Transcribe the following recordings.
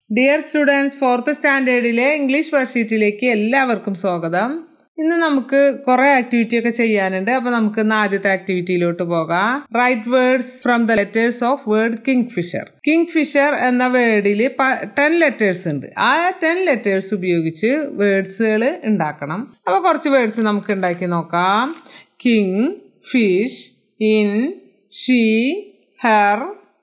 Dear students fourth സ്റ്റാൻഡേർഡിലെ English വർക്ക്ഷീറ്റിലേക്ക് എല്ലാവർക്കും സ്വാഗതം ഇന്ന് നമുക്ക് കുറെ ആക്ടിവിറ്റി ഒക്കെ ചെയ്യാനുണ്ട് അപ്പൊ നമുക്ക് ഇന്ന് ആദ്യത്തെ ആക്ടിവിറ്റിയിലോട്ട് പോകാം write words from the letters of word kingfisher kingfisher എന്ന വേർഡിൽ ടെൻ ലെറ്റേഴ്സ് ഉണ്ട് ആ ടെൻ ലെറ്റേഴ്സ് ഉപയോഗിച്ച് വേർഡ്സുകൾ ഉണ്ടാക്കണം അപ്പൊ കുറച്ച് വേർഡ്സ് നമുക്ക് ഉണ്ടാക്കി നോക്കാം king fish in she her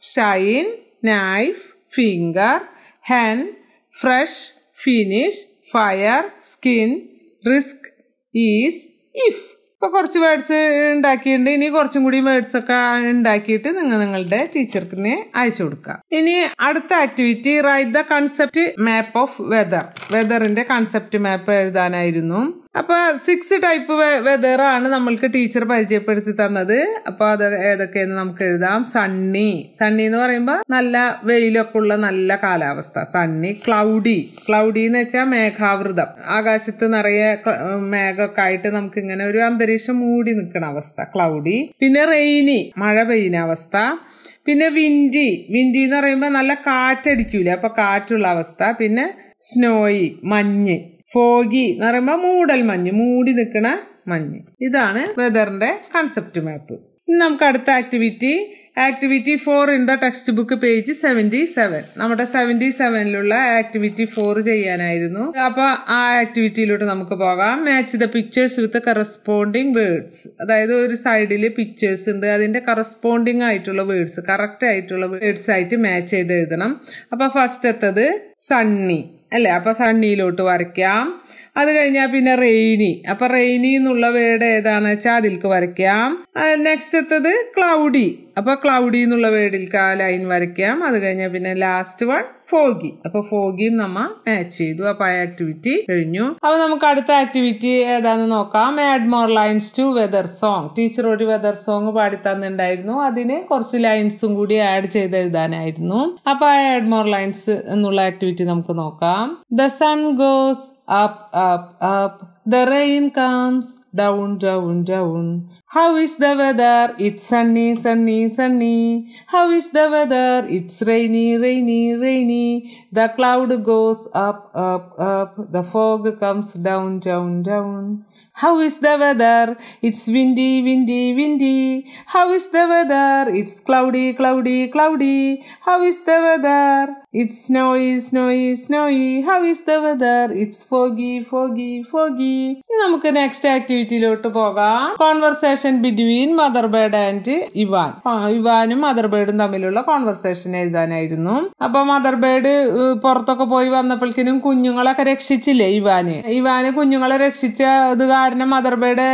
shine knife finger hen, fresh, finish, fire, skin, risk, is, if. ഇപ്പൊ കുറച്ച് വേർഡ്സ് ഉണ്ടാക്കിയിട്ടുണ്ട് ഇനി കുറച്ചും കൂടി വേർഡ്സ് ഒക്കെ ഉണ്ടാക്കിയിട്ട് നിങ്ങൾ നിങ്ങളുടെ ടീച്ചർക്കിനെ അയച്ചു കൊടുക്കുക ഇനി അടുത്ത activity write the concept map of weather വെദറിന്റെ കൺസെപ്റ്റ് മാപ്പ് എഴുതാനായിരുന്നു അപ്പൊ സിക്സ് ടൈപ്പ് വെതർ ആണ് നമ്മൾക്ക് ടീച്ചർ പരിചയപ്പെടുത്തി തന്നത് അപ്പൊ അത് ഏതൊക്കെയെന്ന് നമുക്ക് എഴുതാം സണ്ണി സണ്ണി എന്ന് പറയുമ്പോൾ നല്ല വെയിലൊക്കെ ഉള്ള നല്ല കാലാവസ്ഥ സണ്ണി ക്ലൗഡി ക്ലൗഡി എന്ന് വെച്ചാൽ മേഘാവൃതം ആകാശത്ത് നിറയെ മേഘമൊക്കെ ആയിട്ട് നമുക്ക് ഇങ്ങനെ ഒരു അന്തരീക്ഷം മൂടി നിൽക്കുന്ന അവസ്ഥ ക്ലൗഡി പിന്നെ റെയിനി മഴ പെയ്യുന്ന അവസ്ഥ പിന്നെ വിൻഡി വിൻഡി എന്ന് പറയുമ്പോൾ നല്ല കാറ്റടിക്കൂല അപ്പൊ കാറ്റുള്ള അവസ്ഥ പിന്നെ സ്നോയി മഞ്ഞ് ഫോഗി എന്ന് പറയുമ്പോൾ മൂടൽ മഞ്ഞ് മൂടി നിൽക്കണ മഞ്ഞ് ഇതാണ് വെതറിന്റെ കൺസെപ്റ്റ് മാപ്പ് ഇനി നമുക്ക് അടുത്ത activity activity four in the text book page seventy seven നമ്മുടെ സെവൻറ്റി സെവനിലുള്ള ആക്ടിവിറ്റി ഫോർ ചെയ്യാനായിരുന്നു അപ്പൊ ആ ആക്ടിവിറ്റിയിലോട്ട് നമുക്ക് പോകാം match the pictures with corresponding words അതായത് ഒരു സൈഡിൽ പിക്ചേഴ്സ് ഉണ്ട് അതിന്റെ കറസ്പോണ്ടിങ് ആയിട്ടുള്ള വേർഡ്സ് കറക്റ്റ് ആയിട്ടുള്ള വേർഡ്സ് ആയിട്ട് മാച്ച് ചെയ്ത് എഴുതണം അപ്പൊ ഫസ്റ്റ് എത്തത് സണ്ണി അല്ലേ അപ്പൊ സണ്ണിയിലോട്ട് വരയ്ക്കാം അത് കഴിഞ്ഞാൽ പിന്നെ റെയിനി അപ്പൊ റെയിനി എന്നുള്ള വേർഡ് ഏതാന്ന് വെച്ചാൽ അതിൽക്ക് വരയ്ക്കാം നെക്സ്റ്റ് എത്തത് ക്ലൗഡി അപ്പൊ ക്ലൗഡി എന്നുള്ള വേർഡിൽക്ക് ആ ലൈൻ വരയ്ക്കാം അത് കഴിഞ്ഞാൽ പിന്നെ ലാസ്റ്റ് വൺ ഫോഗി അപ്പൊ ഫോഗിയും നമ്മ മാച്ച് ചെയ്തു അപ്പൊ ആ ആക്ടിവിറ്റി കഴിഞ്ഞു അപ്പൊ നമുക്ക് അടുത്ത ആക്ടിവിറ്റി ഏതാന്ന് നോക്കാം add more lines to weather song teacher ഒരു വെദർ സോങ് പാടി തന്നിട്ടുണ്ടായിരുന്നു അതിന് കുറച്ച് ലൈൻസും കൂടി ആഡ് ചെയ്ത് എഴുതാനായിരുന്നു അപ്പൊ ആ ആഡ് മോർ ലൈൻസ് എന്നുള്ള ആക്ടിവിറ്റി നമുക്ക് നോക്കാം the sun goes up, up, up. The rain comes down, down, down. How is the weather? It's sunny, sunny, sunny. How is the weather? It's rainy, rainy, rainy. The cloud goes up, up, up. The fog comes down, down, down. How is the weather? It's windy, windy, windy. How is the weather? It's cloudy, cloudy, cloudy. How is the weather? It's snowy, snowy, snowy. How is the weather? It's foggy, foggy, foggy. ഇനി നമുക്ക് next ആക്ടിവിറ്റിയിലോട്ട് പോകാം conversation between mother bird and Ivan ഇവാനും mother ബേർഡും തമ്മിലുള്ള conversation എഴുതാനായിരുന്നു അപ്പൊ mother bird പുറത്തൊക്കെ പോയി വന്നപ്പോഴേക്കിനും കുഞ്ഞുങ്ങളൊക്കെ രക്ഷിച്ചില്ലേ ഇവാന് ഇവാന് കുഞ്ഞുങ്ങളെ രക്ഷിച്ച ഇത് കാരണം മദർ ബേർഡ്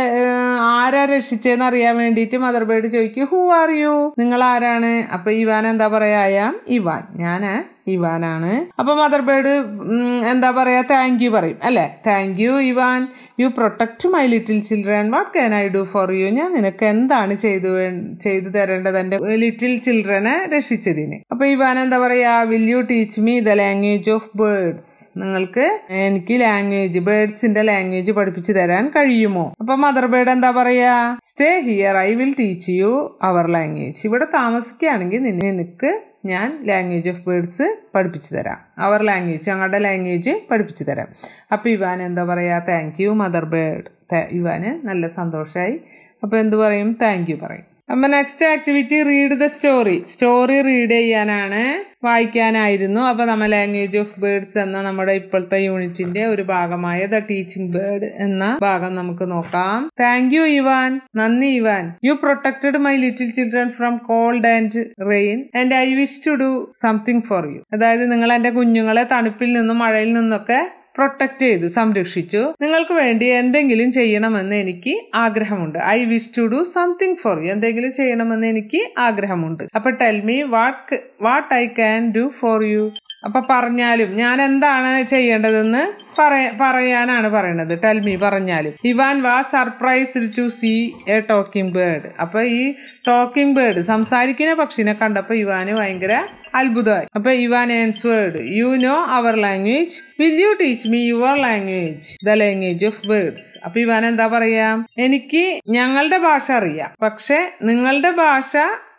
ആരാ രക്ഷിച്ചതെന്ന് അറിയാൻ വേണ്ടിയിട്ട് മദർ ബേർഡ് ചോദിക്കും ഹൂ ആർ യു നിങ്ങൾ ആരാണ് അപ്പൊ ഇവാൻ എന്താ പറയാ ഇവാൻ ഞാന് ഇവാനാണ് അപ്പൊ മദർ ബേർഡ് എന്താ പറയാ താങ്ക് യു പറയും അല്ലെ thank you Ivan you protect my little children what can I do for you ഞാൻ നിനക്ക് എന്താണ് ചെയ്തു ചെയ്തു തരേണ്ടത് എന്റെ ലിറ്റിൽ ചിൽഡ്രനെ രക്ഷിച്ചതിന് അപ്പൊ ഇവാൻ എന്താ പറയാ will you teach me the language of birds നിങ്ങൾക്ക് എനിക്ക് ലാംഗ്വേജ് ബേർഡ്സിന്റെ ലാംഗ്വേജ് പഠിപ്പിച്ചു തരാൻ കഴിയുമോ അപ്പൊ മദർ ബേർഡ് എന്താ പറയാ stay here I will teach you our language ഇവിടെ താമസിക്കുകയാണെങ്കിൽ നിനക്ക് ഞാൻ ലാംഗ്വേജ് ഓഫ് ബേർഡ്സ് പഠിപ്പിച്ചു തരാം അവർ ലാംഗ്വേജ് ഞങ്ങളുടെ ലാംഗ്വേജ് പഠിപ്പിച്ചു തരാം അപ്പോൾ ഇവാൻ എന്താ പറയുക താങ്ക് യു മദർ ബേർഡ് ഇവാന് നല്ല സന്തോഷമായി അപ്പോൾ എന്ത് പറയും താങ്ക് യു പറയും അപ്പം next activity read the story story read ചെയ്യാനാണ് വായിക്കാനായിരുന്നു അപ്പോൾ നമ്മൾ ലാംഗ്വേജ് ഓഫ് ബേർഡ്സ് എന്ന നമ്മുടെ ഇപ്പോഴത്തെ യൂണിറ്റിന്റെ ഒരു ഭാഗമായ ദ ടീച്ചിങ് ബേർഡ് എന്ന ഭാഗം നമുക്ക് നോക്കാം താങ്ക് യു ഇവാൻ നന്ദി Ivan you protected my little children from cold and rain and I wish to do something for you അതായത് നിങ്ങൾ എന്റെ കുഞ്ഞുങ്ങളെ തണുപ്പിൽ നിന്നും മഴയിൽ നിന്നൊക്കെ പ്രൊട്ടക്ട് ചെയ്ത് സംരക്ഷിച്ചു നിങ്ങൾക്ക് വേണ്ടി എന്തെങ്കിലും ചെയ്യണമെന്ന് എനിക്ക് ആഗ്രഹമുണ്ട് I wish to do something for you എന്തെങ്കിലും ചെയ്യണമെന്ന് എനിക്ക് ആഗ്രഹമുണ്ട് അപ്പൊ tell me what what I can do for you അപ്പൊ പറഞ്ഞാലും ഞാൻ എന്താണ് ചെയ്യേണ്ടതെന്ന് പറയാനാണ് പറയണത് ടെൽമി പറഞ്ഞാലും Ivan was surprised to see a talking bird അപ്പൊ ഈ ടോക്കിംഗ് ബേർഡ് സംസാരിക്കുന്ന പക്ഷിനെ കണ്ടപ്പോ ഇവാന് ഭയങ്കര അത്ഭുതമായി അപ്പൊ Ivan answered you know our language will you teach me your language the language of birds അപ്പൊ ഇവാൻ എന്താ പറയാ എനിക്ക് ഞങ്ങളുടെ ഭാഷ അറിയാം പക്ഷെ നിങ്ങളുടെ ഭാഷ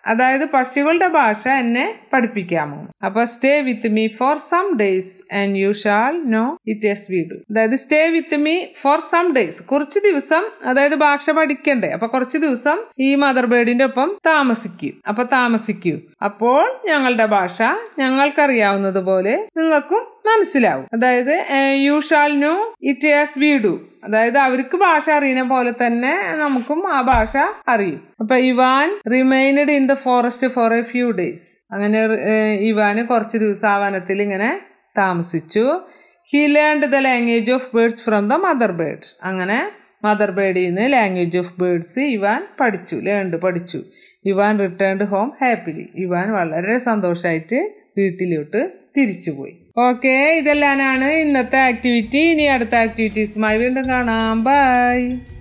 അതായത് പക്ഷികളുടെ ഭാഷ എന്നെ പഠിപ്പിക്കാമോ അപ്പൊ stay with me for some days and you shall know it as we do അതായത് stay with me for some days കുറച്ച് ദിവസം അതായത് ഭാഷ പഠിക്കണ്ടേ അപ്പൊ കുറച്ച് ദിവസം ഈ മദർ ബേർഡിന്റെ ഒപ്പം താമസിക്കൂ അപ്പൊ താമസിക്കൂ അപ്പോൾ ഞങ്ങളുടെ ഭാഷ ഞങ്ങൾക്കറിയാവുന്നത് പോലെ നിങ്ങൾക്കും മനസ്സിലാവും അതായത് you shall know it as we do അതായത് അവർക്ക് ഭാഷ അറിയുന്ന പോലെ തന്നെ നമുക്കും ആ ഭാഷ അറിയും അപ്പൊ Ivan remained in the forest for a few days അങ്ങനെ ഇവാന് കുറച്ച് ദിവസം ആ വനത്തിൽ ഇങ്ങനെ താമസിച്ചു he learned the language of birds from the mother bird അങ്ങനെ മദർ ബേർഡിൽ നിന്ന് ലാംഗ്വേജ് ഓഫ് ബേർഡ്സ് ഇവാൻ പഠിച്ചു ലേൺഡ് പഠിച്ചു Ivan returned home happily Ivan വളരെ സന്തോഷമായിട്ട് വീട്ടിലോട്ട് തിരിച്ചുപോയി ഓക്കെ ഇതെല്ലാമാണ് ഇന്നത്തെ ആക്ടിവിറ്റി ഇനി അടുത്ത ആക്ടിവിറ്റീസുമായി വീണ്ടും കാണാം ബൈ